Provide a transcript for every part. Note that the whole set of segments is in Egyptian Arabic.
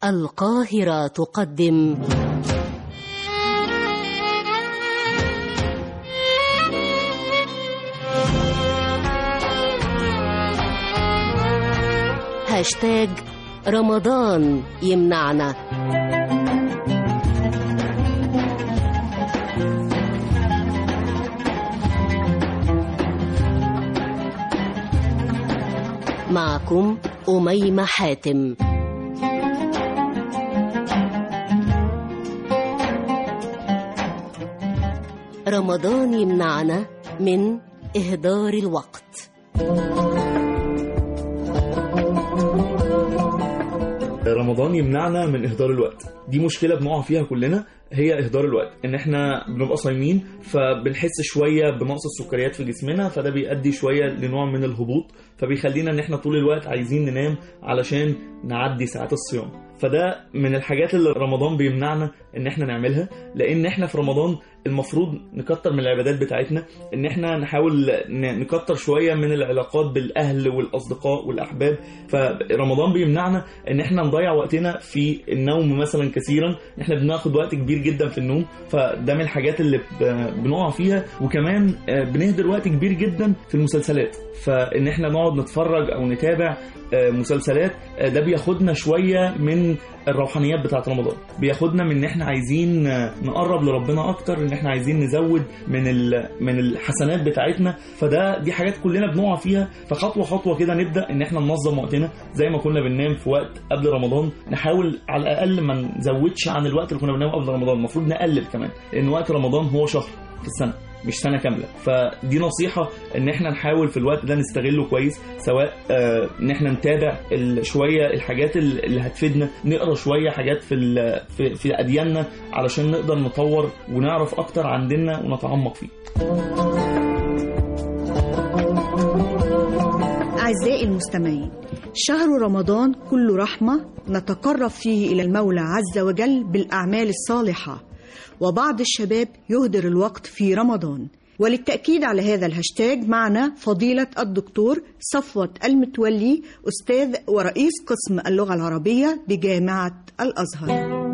القاهرة تقدم هاشتاج رمضان يمنعنا معكم أميمة حاتم رمضان يمنعنا من إهدار الوقت رمضان يمنعنا من اهدار الوقت دي مشكله بنقع فيها كلنا هي اهدار الوقت ان احنا بنبقى صايمين فبنحس شويه بنقص السكريات في جسمنا فده بيؤدي شويه لنوع من الهبوط فبيخلينا ان احنا طول الوقت عايزين ننام علشان نعدي ساعات الصيام فده من الحاجات اللي رمضان بيمنعنا ان احنا نعملها لان احنا في رمضان المفروض نكتر من العبادات بتاعتنا ان احنا نحاول ن- نكتر شويه من العلاقات بالاهل والاصدقاء والاحباب فرمضان بيمنعنا ان احنا نضيع وقتنا في النوم مثلا كثيرا ان احنا بناخد وقت كبير جدا في النوم فده من الحاجات اللي ب- بنقع فيها وكمان آه، بنهدر وقت كبير جدا في المسلسلات فان احنا نقعد نتفرج او نتابع آه، مسلسلات آه، ده بياخدنا شويه من الروحانيات بتاعت رمضان بياخدنا من ان احنا عايزين آه، نقرب لربنا اكتر ان احنا عايزين نزود من ال- من الحسنات بتاعتنا فده دي حاجات كلنا بنقع فيها فخطوه خطوه كده نبدا ان احنا ننظم وقتنا زي ما كنا بننام في وقت قبل رمضان نحاول على الاقل ما نزودش عن الوقت اللي كنا بننام قبل رمضان المفروض نقلل كمان لان وقت رمضان هو شهر في السنه مش سنه كامله فدي نصيحه ان احنا نحاول في الوقت ده نستغله كويس سواء آه، ان احنا نتابع ال- شويه الحاجات ال- اللي هتفيدنا نقرا شويه حاجات في ال- في, في ادياننا علشان نقدر نطور ونعرف اكتر عن ديننا ونتعمق فيه أعزائي المستمعين شهر رمضان كل رحمة نتقرب فيه إلى المولى عز وجل بالأعمال الصالحة وبعض الشباب يهدر الوقت في رمضان وللتأكيد على هذا الهاشتاج معنا فضيلة الدكتور صفوة المتولي أستاذ ورئيس قسم اللغة العربية بجامعة الأزهر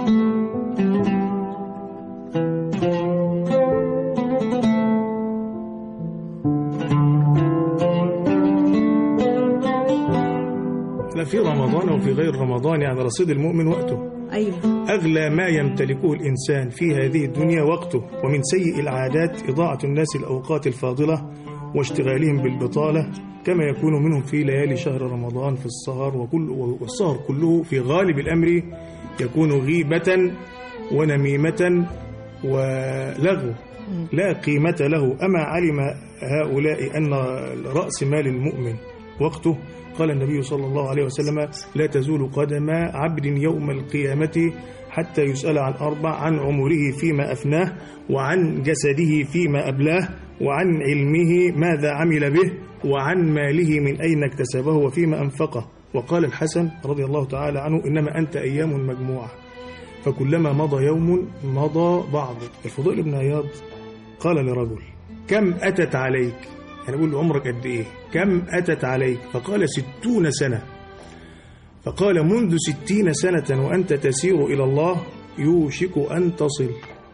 لا في رمضان وفي غير رمضان يعني رصيد المؤمن وقته أيوة أغلى ما يمتلكه الإنسان في هذه الدنيا وقته ومن سيء العادات إضاعة الناس الأوقات الفاضلة واشتغالهم بالبطالة كما يكون منهم في ليالي شهر رمضان في السهر وكل والسهر كله في غالب الأمر يكون غيبة ونميمة ولغو لا قيمة له أما علم هؤلاء أن رأس مال المؤمن وقته قال النبي صلى الله عليه وسلم لا تزول قدم عبد يوم القيامة حتى يسأل عن أربع عن عمره فيما أفناه وعن جسده فيما أبلاه وعن علمه ماذا عمل به وعن ماله من أين اكتسبه وفيما أنفقه وقال الحسن رضي الله تعالى عنه إنما أنت أيام مجموعة فكلما مضى يوم مضى بعض الفضيل بن عياض قال لرجل كم أتت عليك يعني بقول له عمرك قد إيه كم أتت عليك فقال ستون سنة فقال منذ ستين سنة وأنت تسير إلى الله يوشك أن تصل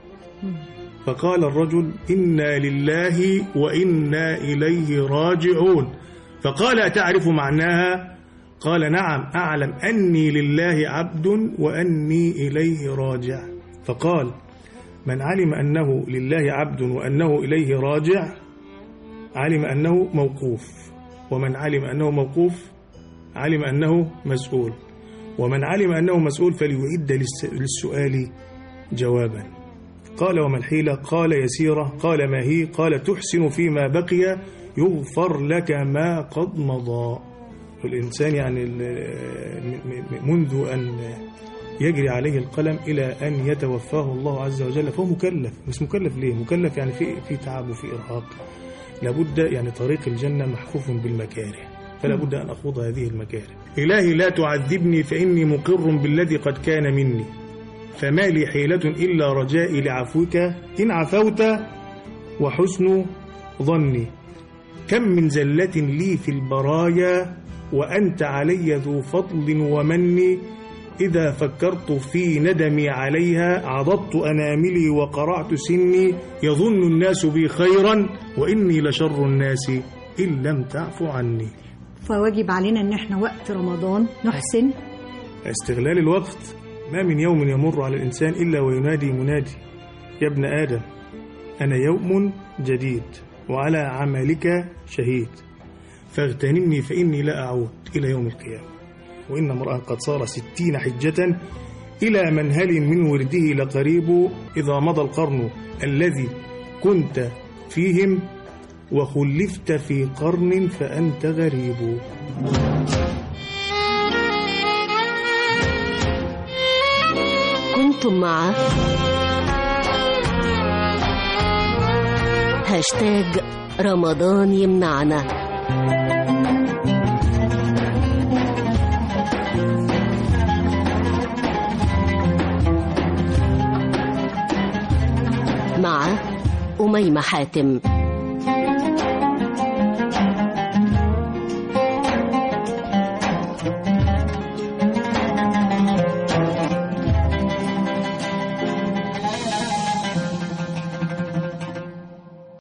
فقال الرجل إنا لله وإنا إليه راجعون فقال أتعرف معناها قال نعم أعلم أني لله عبد وأني إليه راجع فقال من علم أنه لله عبد وأنه إليه راجع علم أنه موقوف ومن علم أنه موقوف علم أنه مسؤول ومن علم أنه مسؤول فليعد للس- للسؤال جوابا قال وما الحيلة قال يسيرة قال ما هي قال تحسن فيما بقي يغفر لك ما قد مضى الإنسان يعني ال- م- م- منذ أن يجري عليه القلم إلى أن يتوفاه الله عز وجل فهو مكلف بس مكلف ليه؟ مكلف يعني في في تعب وفي إرهاق لابد يعني طريق الجنة محفوف بالمكاره فلا بد أن أخوض هذه المكاره إلهي لا تعذبني فإني مقر بالذي قد كان مني فما لي حيلة إلا رجائي لعفوك إن عفوت وحسن ظني كم من زلة لي في البرايا وأنت علي ذو فضل ومن إذا فكرت في ندمي عليها عضضت أناملي وقرعت سني يظن الناس بي خيرا وإني لشر الناس إن لم تعفو عني فواجب علينا ان احنا وقت رمضان نحسن استغلال الوقت ما من يوم يمر على الإنسان إلا وينادي منادي يا ابن آدم أنا يوم جديد وعلى عملك شهيد فاغتنمني فإني لا أعود إلى يوم القيامة وإن امرأ قد صار ستين حجة إلى منهل من ورده لقريب إذا مضى القرن الذي كنت فيهم وخلفت في قرن فأنت غريب كنتم مع هاشتاج رمضان يمنعنا مع أميمة حاتم